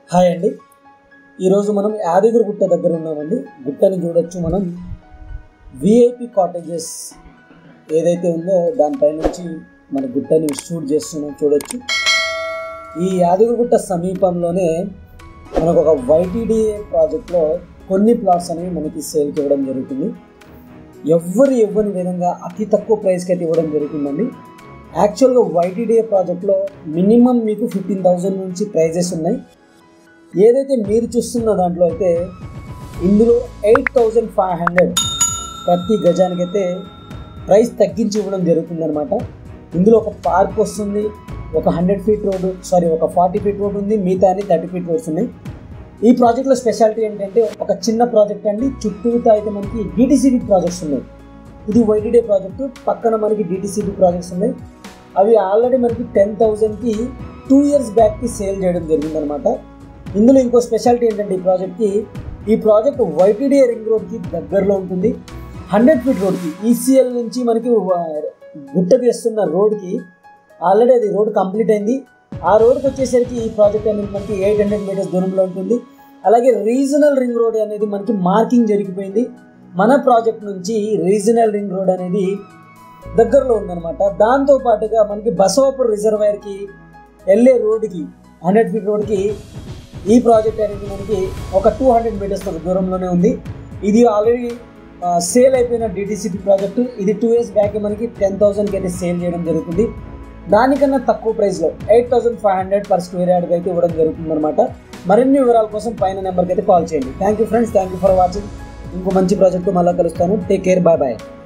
hi అండి ఈరోజు మనం యాదగిరి గుట్ట దగ్గర ఉన్నామండి గుట్టని చూడొచ్చు మనం విఐపి కాటేజెస్ ఏదైతే ఉందో దానిపై నుంచి మన గుట్టని షూట్ చేస్తున్నాం చూడొచ్చు ఈ యాదగిరిగుట్ట సమీపంలోనే మనకు ఒక వైటీడీఏ ప్రాజెక్ట్లో కొన్ని ప్లాట్స్ అనేవి మనకి సేల్కి ఇవ్వడం జరుగుతుంది ఎవ్వరు ఇవ్వని విధంగా అతి తక్కువ ప్రైస్కి అయితే ఇవ్వడం జరుగుతుందండి యాక్చువల్గా వైటీడీఏ ప్రాజెక్ట్లో మినిమం మీకు ఫిఫ్టీన్ థౌజండ్ నుంచి ప్రైజెస్ ఉన్నాయి ఏదైతే మీరు చూస్తున్న దాంట్లో అయితే ఇందులో ఎయిట్ థౌజండ్ ఫైవ్ హండ్రెడ్ ప్రతి గజానికైతే ప్రైస్ తగ్గించి ఇవ్వడం జరుగుతుందన్నమాట ఇందులో ఒక పార్క్ వస్తుంది ఒక హండ్రెడ్ ఫీట్ రోడ్డు సారీ ఒక ఫార్టీ ఫీట్ రోడ్ ఉంది మిగతా అని థర్టీ ఫీట్ రోడ్స్ ఉన్నాయి ఈ ప్రాజెక్ట్లో స్పెషాలిటీ ఏంటంటే ఒక చిన్న ప్రాజెక్ట్ అండి చుట్టూతో అయితే మనకి డిటీసీబీ ప్రాజెక్ట్స్ ఉన్నాయి ఇది వైటీడే ప్రాజెక్టు పక్కన మనకి డిటీసీబీ ప్రాజెక్ట్స్ ఉన్నాయి అవి ఆల్రెడీ మనకి టెన్ థౌజండ్కి టూ ఇయర్స్ బ్యాక్కి సేల్ చేయడం జరిగిందనమాట ఇందులో ఇంకో స్పెషాలిటీ ఏంటంటే ఈ ప్రాజెక్ట్కి ఈ ప్రాజెక్ట్ వైటీడీ రింగ్ రోడ్కి దగ్గరలో ఉంటుంది హండ్రెడ్ ఫీట్ రోడ్కి ఈసీఎల్ నుంచి మనకి వ- గుట్టకి వస్తున్న రోడ్కి ఆల్రెడీ అది రోడ్ కంప్లీట్ అయింది ఆ రోడ్కి వచ్చేసరికి ఈ ప్రాజెక్ట్ అనేది మనకి ఎయిట్ హండ్రెడ్ మీటర్స్ దూరంలో ఉంటుంది అలాగే రీజనల్ రింగ్ రోడ్ అనేది మనకి మార్కింగ్ జరిగిపోయింది మన ప్రాజెక్ట్ నుంచి రీజనల్ రింగ్ రోడ్ అనేది దగ్గరలో ఉందన్నమాట దాంతో పాటుగా మనకి బసవాపూర్ రిజర్వాయర్కి వెళ్ళే రోడ్డుకి హండ్రెడ్ ఫీట్ రోడ్కి ఈ ప్రాజెక్ట్ అనేది మనకి ఒక టూ హండ్రెడ్ మీటర్స్ దూరంలోనే ఉంది ఇది ఆల్రెడీ సేల్ అయిపోయిన డిటీసీపీ ప్రాజెక్టు ఇది టూ ఇయర్స్ బ్యాక్ మనకి టెన్ థౌసండ్కి అయితే సేల్ చేయడం జరుగుతుంది దానికన్నా తక్కువ ప్రైస్లో eight thousand five hundred per square యార్డ్కి అయితే ఇవ్వడం జరుగుతుంది అనమాట మరిన్ని వివరాల కోసం పైన నెంబర్కి అయితే కాల్ చేయండి thank you friends thank you for watching ఇంకో మంచి ప్రాజెక్టు మళ్ళీ కలుస్తాను టేక్ కేర్ బాయ్ బాయ్